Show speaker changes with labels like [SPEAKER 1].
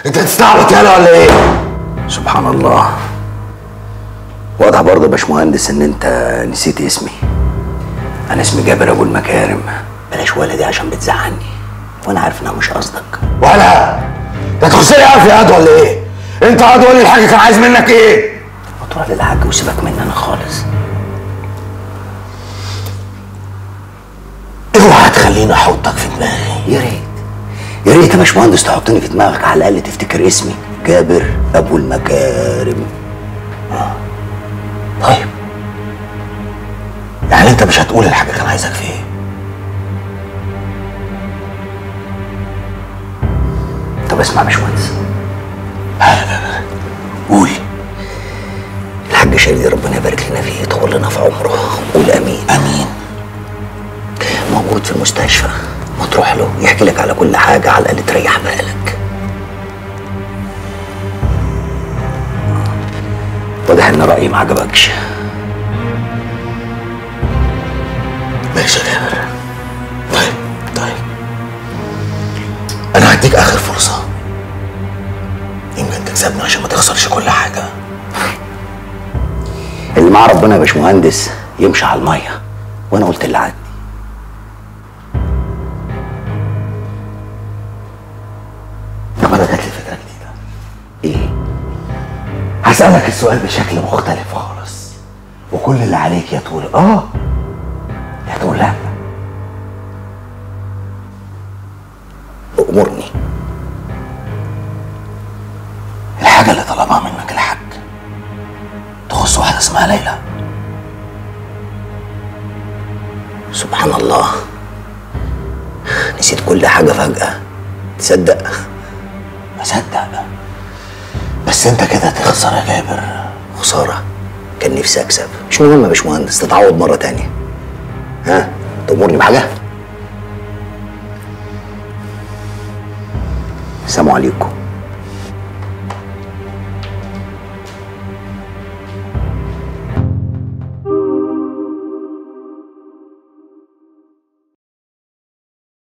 [SPEAKER 1] انت تستعبط يالا ولا ايه؟ سبحان الله واضح برضه يا باشمهندس ان انت نسيت اسمي انا اسمي جابر ابو المكارم بلاش ولدي عشان بتزعلني وانا عارف انها مش قصدك ولا انت تخصني قوي يا ولا ايه؟ انت قاعد قول لي الحاج كان عايز منك ايه؟ ما تروح للحاج وسيبك مني انا خالص اوعى تخليني احطك في دماغي يا ريت يا ريت يا باشمهندس تحطني في دماغك على الاقل تفتكر اسمي جابر ابو المكارم آه. طيب يعني انت مش هتقول الحاجه كان عايزك في ايه طب اسمع يا باشمهندس قول الحاج شادي ربنا يبارك لنا فيه يطول لنا في عمره قول امين امين موجود في المستشفى ما تروح له يحكي لك على كل حاجه على الاقل تريح بالك واضح ان رايي ما عجبكش ماشي يا جابر طيب طيب انا هديك اخر فرصه يمكن تكسبني عشان ما تخسرش كل حاجه اللي مع ربنا يا باشمهندس يمشي على الميه وانا قلت اللي عندي طب انا جات لي فكره جديده ايه هسالك السؤال بشكل مختلف خالص وكل اللي عليك يا تقول اه يا تقول لا امرني الحاجه اللي طلبها منك الحاج تخص واحده اسمها ليلى سبحان الله نسيت كل حاجه فجاه تصدق اصدق بس انت كده تخسر يا جابر خساره كان نفسي اكسب مش مهم يا باشمهندس تتعوض مره تانية ها تأمرني بحاجه السلام عليكم